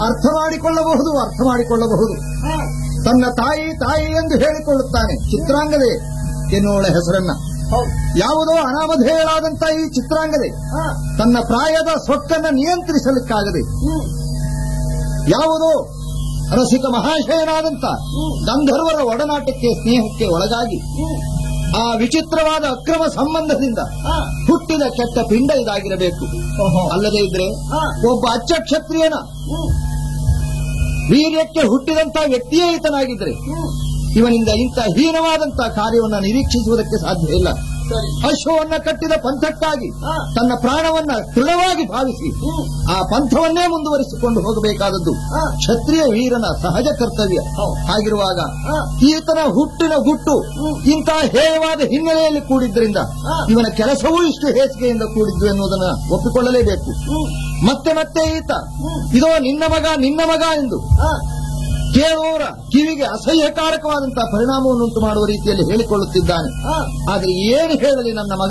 ಅರ್ಥ ಮಾಡಿಕೊಳ್ಳಬಹುದು ಅರ್ಥ ಮಾಡಿಕೊಳ್ಳಬಹುದು ಹಾ, ತನ್ನ ತಾಯಿ ತಾಯಿ ಎಂದು ಹೇಳಿಕೊಳ್ಳುತ್ತಾನೆ ಚಿತ್ರಾಂಗದೆ ಎನ್ನುವಳ ಹೆಸರನ್ನ ಹೌದು ಯಾವುದೋ ಅನಾಮಧೇಯಳಾದಂತ ಈ ಚಿತ್ರಾಂಗದೆ ಹಾ, ತನ್ನ ಪ್ರಾಯದ ಸೊಕ್ಕನ್ನ ನಿಯಂತ್ರಿಸಲಿಕ್ಕಾಗದೆ ಹ್ಮ್, ಯಾವುದೋ ರಸಿಕ ಮಹಾಶಯನಾದಂತ ಗಂಧರ್ವರ ಒಡನಾಟಕ್ಕೆ ಸ್ನೇಹಕ್ಕೆ ಒಳಗಾಗಿ ಹ್ಮ್, ಆ ವಿಚಿತ್ರವಾದ ಅಕ್ರಮ ಸಂಬಂಧದಿಂದ ಹಾ, ಹುಟ್ಟಿದ ಕೆಟ್ಟ ಪಿಂಡ ಇದಾಗಿರಬೇಕು ಓಹೋ, ಅಲ್ಲದೆ ಇದ್ರೆ ಹಾ, ಒಬ್ಬ ಅಚ್ಚ ಕ್ಷತ್ರಿಯನ ಹ್ಮ್, ವೀರ್ಯಕ್ಕೆ ಹುಟ್ಟಿದಂತ ವ್ಯಕ್ತಿಯೇ ಈತನಾಗಿದ್ರೆ ಹ್ಮ್, ಇವನಿಂದ ಇಂಥ ಹೀನವಾದಂತಹ ಕಾರ್ಯವನ್ನ ನಿರೀಕ್ಷಿಸುವುದಕ್ಕೆ ಸಾಧ್ಯ ಇಲ್ಲ ಸರಿ ಅಶ್ವವನ್ನ ಕಟ್ಟಿದ ಪಂಥಕ್ಕಾಗಿ ಹಾ, ತನ್ನ ಪ್ರಾಣವನ್ನ ದೃಢವಾಗಿ ಭಾವಿಸಿ ಹ್ಮ್, ಆ ಪಂಥವನ್ನೇ ಮುಂದುವರಿಸಿಕೊಂಡು ಹೋಗಬೇಕಾದದ್ದು ಹಾ, ಕ್ಷತ್ರಿಯ ವೀರನ ಸಹಜ ಕರ್ತವ್ಯ ಹೌದು. ಹಾಗಿರುವಾಗ ಹಾ, ಈತನ ಹುಟ್ಟಿನ ಗುಟ್ಟು ಹ್ಮ್. ಇಂತಹ ಹೇಯವಾದ ಹಿನ್ನೆಲೆಯಲ್ಲಿ ಕೂಡಿದ್ದರಿಂದ ಹಾ. ಇವನ ಕೆಲಸವೂ ಇಷ್ಟು ಹೇಸಿಗೆಯಿಂದ ಕೂಡಿದ್ದು ಎನ್ನುವುದನ್ನ ಒಪ್ಪಿಕೊಳ್ಳಲೇಬೇಕು ಹ್ಮ್, ಮತ್ತೆ ಮತ್ತೆ ಈತ ಹ್ಮ್, ಇದೋ ನಿನ್ನ ಮಗ ನಿನ್ನ ಮಗ ಎಂದು ಹಾ, ಕೇಳುವವರ ಕಿವಿಗೆ ಅಸಹ್ಯಕಾರಕವಾದಂತಹ ಪರಿಣಾಮವನ್ನುಂಟು ಮಾಡುವ ರೀತಿಯಲ್ಲಿ ಹೇಳಿಕೊಳ್ಳುತ್ತಿದ್ದಾನೆ ಹಾ, ಆದ್ರೆ ಏನು ಹೇಳಲಿ ನನ್ನ ಮಗ